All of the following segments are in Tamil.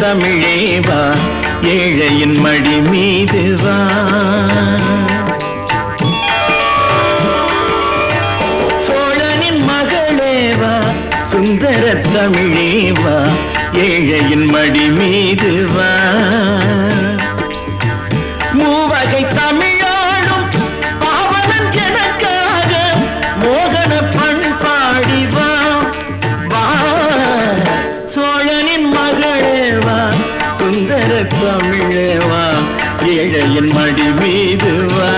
தமிழே வா ஏழையின் மடி மீது வா சோழனின் மகளே வா சுந்தர தமிழே வா ஏழையின் மடி மீது வா மூவகை தமிழாளும் பாவலன் எனக்காக மோகன பண்பாடி வா வா சோழனின் மகளே வா சுந்தர தமிழே வா ஏழையின் மடி மீது வா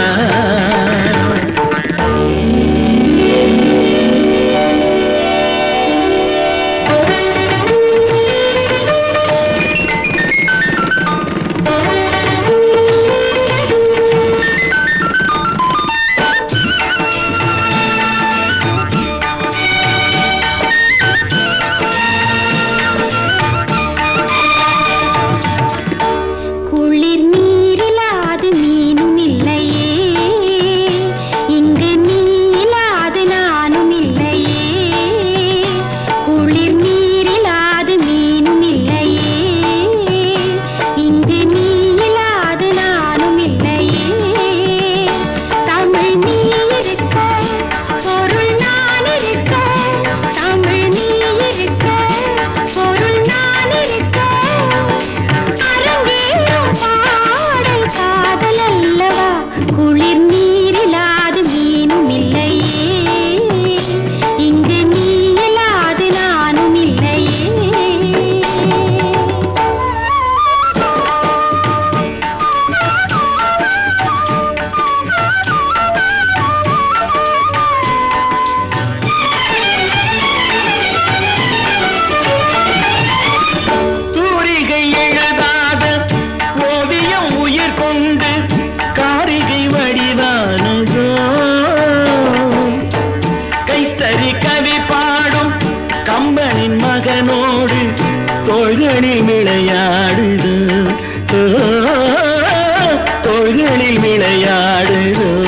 குளிர் நீரிலாது மீனும் இல்லையே இங்கு நீலாது நானும் இல்லையே குளிர் நீரிலாது மீனும் இல்லையே இங்கு நீலாது நானும் இல்லையே தமிழ் நீ இருக்க பொருள் நான் இருக்க தமிழ் நீ இருக்க பொருள் நான் இருக்க அரங்கேறும் பாடல் காதல் அல்லவா குளிர் நீரிலாது மீனும் இல்லையே இங்கு நீ இல்லாது நானும் இல்லையே தூரிகை எழுதாத ஓவியம் உயிர் கொண்டு காரிகை வடிவானதோ கைத்தறி கவி பாடும் கம்பனின் மகனோடு தோள்களில் விளையாடுது ஓ, தோள்களில் விளையாடுதோ